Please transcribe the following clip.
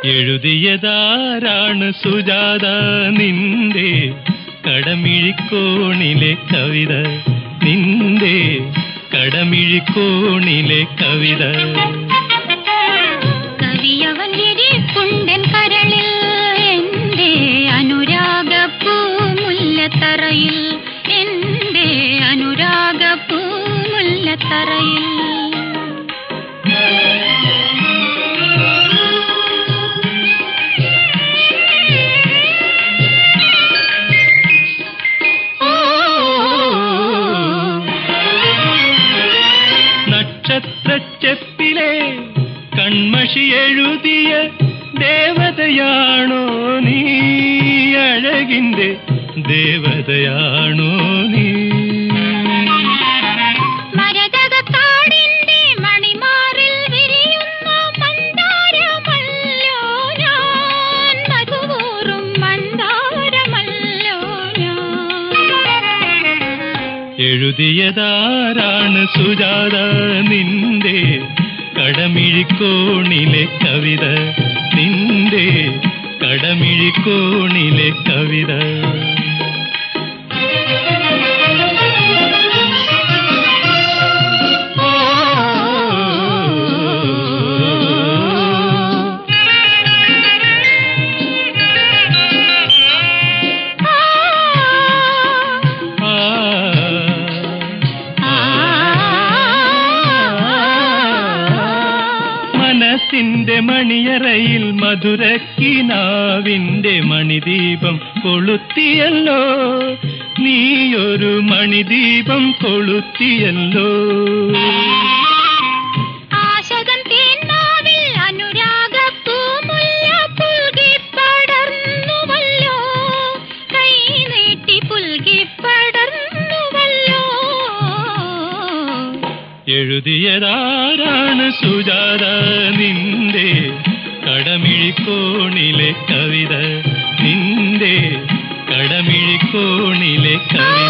എഴുതിയതാരാണ് സുജാത നിന്റെ കടമിഴിക്കോണിലെ കവിത നിന്റെ കടമിഴിക്കോണിലെ കവിത കവിയവൻ ഇരിപ്പുണ്ടൻ കരളിൽ എന്റെ അനുരാഗപ്പൂ മുല്ലത്തറയിൽ എന്റെ അനുരാഗപ്പൂ മുല്ലത്തറയിൽ നക്ഷത്രച്ചെപ്പിലെ കൺമഷി എഴുതിയ ദേവതയാണോ നീ അഴകിന്റെ ദേവതയാണോ നീ മരതകക്കാടിന്റെ മണിമാറിൽ വിരിയുന്ന മന്ദാരമല്ലോ ഞാൻ മധുവൂറും മന്ദാരമല്ലോ ഞാൻ എഴുതിയതാരാണ് സുജാത നിന്റെ കടമിഴിക്കോണിലെ കവിത നിന്റെ കടമിഴിക്കോണിലെ കവിത ആ, മനസ്സിന്റെ മണിയറയിൽ മധുരക്കിനാവിന്റെ മണിദീപം കൊളുത്തിയല്ലോ നീയൊരു മണിദീപം കൊളുത്തിയല്ലോ ആശകൻ തേന്മാവിൽ അനുരാഗപ്പൂമുല്ല പുൽകി പടർന്നുവല്ലോ കൈ നീട്ടി പുൽകി പടർന്നുവല്ലോ എഴുതിയതാരാണ് സുജാത നിന്റെ കടമിഴിക്കോണിലെ കവിത നിന്റെ കടമിഴിക്കോണിലെ കവിത